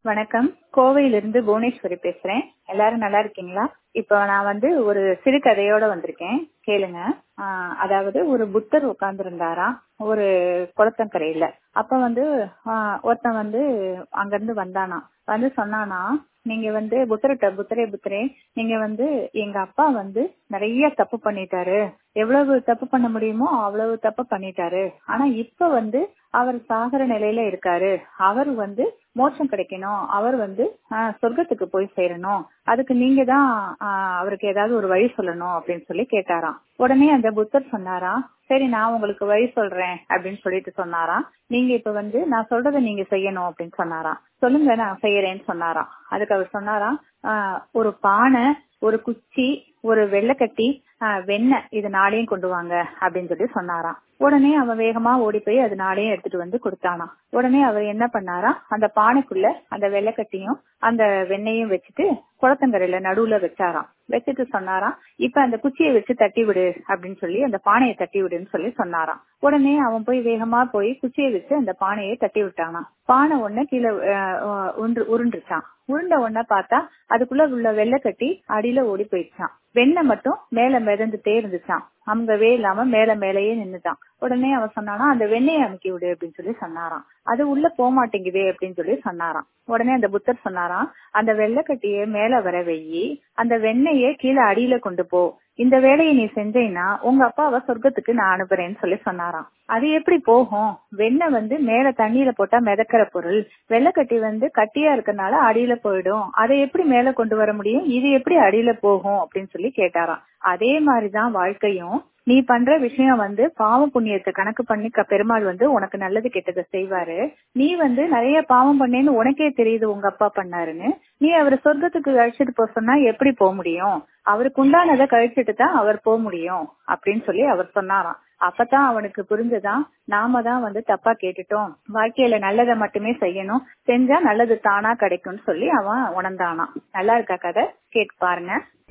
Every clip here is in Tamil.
வணக்கம் கோவையிலிருந்து புவனேஸ்வரி பேசுறேன் எல்லாரும் நல்லா இருக்கீங்களா இப்போ நான் வந்து ஒரு சிறுகதையோட வந்திருக்கேன் கேளுங்க ஆஹ் அதாவது ஒரு புத்தர் உட்கார்ந்து இருந்தாரா ஒரு குளத்தங்கரையில அப்ப வந்து ஆஹ் ஒருத்தன் வந்து அங்கிருந்து வந்தானா வந்து சொன்னானா நீங்க வந்து புத்தர்கிட்ட புத்தரே புத்தரே நீங்க வந்து எங்க அப்பா வந்து நிறைய தப்பு பண்ணிட்டாரு எவ்வளவு தப்பு பண்ண முடியுமோ அவ்வளவு தப்பு பண்ணிட்டாரு ஆனா இப்ப வந்து அவர் சாகர நிலையில இருக்காரு அவர் வந்து மோட்சம் கிடைக்கணும் அவர் வந்து ஆஹ் சொர்க்கத்துக்கு போய் சேரணும் அதுக்கு நீங்க தான் அவருக்கு ஏதாவது ஒரு வழி சொல்லணும் அப்படின்னு சொல்லி கேட்டாராம் உடனே அந்த புத்தர் சொன்னாரா சரி நான் உங்களுக்கு வழி சொல்றேன் அப்படின்னு சொல்லிட்டு சொன்னாராம் நீங்க இப்ப வந்து நான் சொல்றதை நீங்க செய்யணும் அப்படின்னு சொன்னாராம் சொல்லுங்க நான் செய்யறேன்னு சொன்னாராம் அதுக்கு அவர் சொன்னாராம் ஆஹ் ஒரு பானை ஒரு குச்சி ஒரு வெள்ளக்கட்டி வெண்ணெய் இது நாளையும் கொண்டு வாங்க அப்படின்னு சொல்லி சொன்னாராம் உடனே அவன் வேகமா ஓடி போய் அது நாளையும் எடுத்துட்டு வந்து கொடுத்தானாம் உடனே அவர் என்ன பண்ணாரா அந்த பானைக்குள்ள அந்த வெள்ளக்கட்டியும் அந்த வெண்ணையும் வச்சுட்டு குளத்தங்கரையில நடுவுல வச்சாராம் வச்சுட்டு சொன்னாராம் இப்ப அந்த குச்சியை வச்சு தட்டி விடு அப்படின்னு சொல்லி அந்த பானையை தட்டி விடுன்னு சொல்லி சொன்னாராம் உடனே அவன் போய் வேகமா போய் குச்சியை வச்சு அந்த பானையை தட்டி விட்டானாம் பானை ஒண்ணு கீழே உருண்டுச்சான் உருண்ட ஒன்ன பார்த்தா அதுக்குள்ள உள்ள வெள்ளை கட்டி அடியில ஓடி போயிடுச்சான் வெண்ணெய் மட்டும் மேல மிதந்துட்டே இருந்துச்சான் அமுங்கவே இல்லாம மேல மேலேயே நின்னுட்டான் உடனே அவன் சொன்னானா அந்த வெண்ணெயை அமுக்கி விடு அப்படின்னு சொல்லி சொன்னாராம் அது உள்ள போக மாட்டேங்குதே அப்படின்னு சொல்லி சொன்னாராம் உடனே அந்த புத்தர் சொன்னாராம் அந்த வெள்ளக்கட்டிய மேல வர வெயி அந்த வெண்ணெய கீழே அடியில கொண்டு போ இந்த வேலையை நீ செஞ்சேன்னா உங்க அப்பாவை சொர்க்கத்துக்கு நான் அனுப்புறேன்னு சொல்லி சொன்னாராம் அது எப்படி போகும் வெண்ணெய் வந்து மேல தண்ணியில போட்டா மிதக்கிற பொருள் வெள்ளக்கட்டி வந்து கட்டியா இருக்கனால அடியில போயிடும் அதை எப்படி மேல கொண்டு வர முடியும் இது எப்படி அடியில போகும் அப்படின்னு சொல்லி கேட்டாராம் அதே மாதிரிதான் வாழ்க்கையும் நீ பண்ற விஷயம் வந்து பாவ புண்ணியத்தை கணக்கு பண்ணி பெருமாள் வந்து உனக்கு நல்லது கெட்டதை செய்வாரு நீ வந்து நிறைய பாவம் பண்ணேன்னு உனக்கே தெரியுது உங்க அப்பா பண்ணாருன்னு நீ அவரை சொர்க்கத்துக்கு கழிச்சிட்டு போக சொன்னா எப்படி போக முடியும் அவருக்கு உண்டானதை கழிச்சிட்டு தான் அவர் போக முடியும் அப்படின்னு சொல்லி அவர் சொன்னாராம் அப்பதான் அவனுக்கு புரிஞ்சதான் நாம தான் வந்து தப்பா கேட்டுட்டோம் வாழ்க்கையில நல்லதை மட்டுமே செய்யணும் செஞ்சா நல்லது தானா கிடைக்கும்னு சொல்லி அவன் உணர்ந்தானாம் நல்லா இருக்கா கதை கேட்டு பாருங்க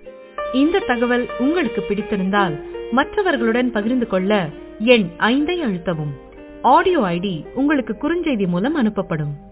இந்த தகவல் உங்களுக்கு பிடித்திருந்தால் மற்றவர்களுடன் பகிர்ந்து கொள்ள எண் ஐந்தை அழுத்தவும் ஆடியோ ஐடி உங்களுக்கு குறுஞ்செய்தி மூலம் அனுப்பப்படும்